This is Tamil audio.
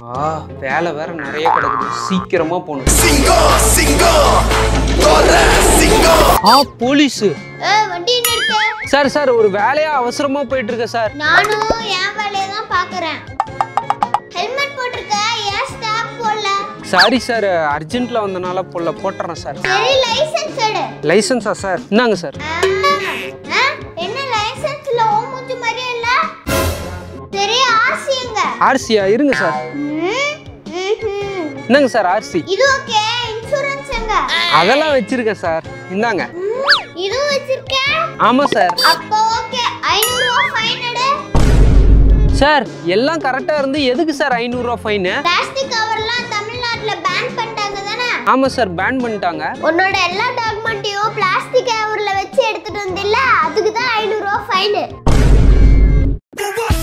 ஆ வேலை வேற நிறைய கிடக்குது சீக்கிரமா போகணும் சிங்கம் சிங்கம் தோற சிங்கம் ஆ போலீஸ் ஏ வண்டி நிறுத்து சார் சார் ஒரு வேலையா அவசரமா போயிட்டு இருக்கேன் சார் நானும் என் வேலையை தான் பார்க்குறேன் ஹெல்மெட் போட்டிருக்க ஏன் ஸ்டாப் போடல சாரி சார் அர்ஜென்ட்ல வந்தனால போல போட்டுறேன் சார் சரி லைசென்ஸ் எடு லைசன்ஸா சார் இந்தாங்க சார் ஆ, ஆ, என்ன லைசென்ஸ்ல ஓ மூஞ்சி மாதிரியே இல்ல சரி ஆர்சி எங்க ஆர்சியா இருங்க சார் ம், ம்ஹும். இந்தாங்க சார் ஆர்சி இது ஓகே இன்சூரன்ஸ் எங்க அதெல்லாம் வச்சிருக்கேன் சார் இந்தாங்க ம், இதுவும் வச்சிருக்கேன் ஆமா சார் அப்போ ஓகே ஐநூறு ரூபா ஃபைன் எடு சார் எல்லாம் கரெக்டா இருந்து எதுக்கு சார் ஐநூறுரூவா ஃபைனு பிளாஸ்டிக் கவர்லாம் தமிழ்நாட்டுல பேன் பண்ணிட்டாங்க தானே ஆமா சார் பேன் பண்ணிட்டாங்க உன்னோட எல்லா டாக்குமெண்ட்டையும் பிளாஸ்டிக் கவர்ல வச்சு எடுத்துட்டு வந்தில்ல அதுக்கு தான் ஐநூறு ரூபா ஃபைனு பூவா